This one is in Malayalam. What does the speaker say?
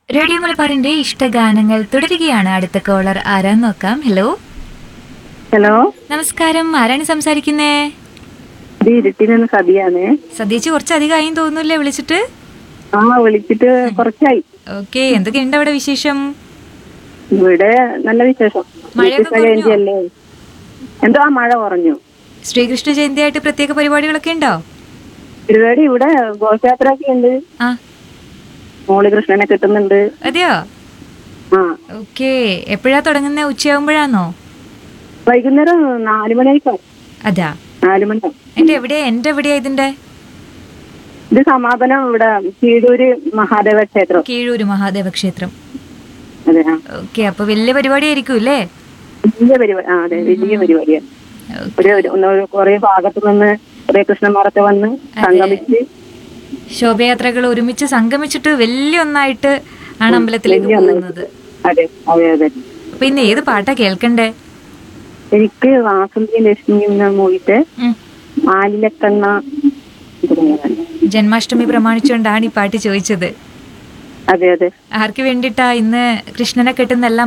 റേഡിയോ മലബാറിന്റെ ഇഷ്ടഗാനങ്ങൾ തുടരുകയാണ് അടുത്ത കോളർ ആരാന്ന് നോക്കാം ഹലോ ഹലോ നമസ്കാരം ആരാണ് സംസാരിക്കുന്നേ ഇത് ഇരുട്ടിൽ നിന്ന് സതിയാണ് സതീച്ച് കുറച്ചധികമായും തോന്നൂല്ലേ വിളിച്ചിട്ട് ആ വിളിച്ചിട്ട് കുറച്ചായി ഓക്കെ എന്തൊക്കെയുണ്ട് അവിടെ വിശേഷം ഇവിടെ നല്ല വിശേഷം മഴയൊക്കെ കൃഷ്ണ ജയന്തി അല്ലേ എന്തോ ആ മഴ കുറഞ്ഞു ശ്രീകൃഷ്ണ ജയന്തിയായിട്ട് പ്രത്യേക പരിപാടികളൊക്കെ ഉണ്ടോ പരിപാടി ഇവിടെ ഘോഷയാത്ര ഒക്കെ ഉണ്ട് ആ മോളി കൃഷ്ണനെ കിട്ടുന്നുണ്ട് അതെയോ ആ ഓക്കെ എപ്പോഴാ തുടങ്ങുന്നത് ഉച്ചയാകുമ്പോഴാണോ വൈകുന്നേരം നാലു മണിയായിക്കും അതാ നാലു മണി എന്റെ എവിടെയാ എന്റെ എവിടെയാ ഇതിന്റെ ഇത് സമാപനം ഇവിടെ കീഴൂര് മഹാദേവ ക്ഷേത്രം കീഴൂര് മഹാദേവ ക്ഷേത്രം അതെ ആ ഓക്കെ അപ്പൊ വലിയ പരിപാടിയായിരിക്കും അല്ലേ വലിയ പരിപാടി ആ അതെ വലിയ പരിപാടിയാണ് ഒരു ഒരു- ഒന്ന് കുറെ ഭാഗത്ത് നിന്ന് കുറെ കൃഷ്ണന്മാരൊക്കെ വന്ന് സംഗമിച്ച് ശോഭയാത്രകൾ ഒരുമിച്ച് സംഗമിച്ചിട്ട് വലിയ ഒന്നായിട്ട് ആണ് അമ്പലത്തിലേക്ക് വലിയ ഒന്നായിട്ട്. പോകുന്നത് അതെ അതെ അതെ അപ്പൊ ഇന്ന് ഏത് പാട്ടാ കേൾക്കണ്ടേ എനിക്ക് വാസന്തി ലക്ഷ്മി എന്ന മൂവിത്തെ ഉം. മാലിലക്കണ്ണ ജന്മാഷ്ടമി പ്രമാണിച്ചുകൊണ്ടാണ് ഈ പാട്ട് ചോദിച്ചത് അതെ അതെ ആർക്ക് വേണ്ടിയിട്ടാ ഇന്ന് കൃഷ്ണനെ കെട്ടുന്ന എല്ലാ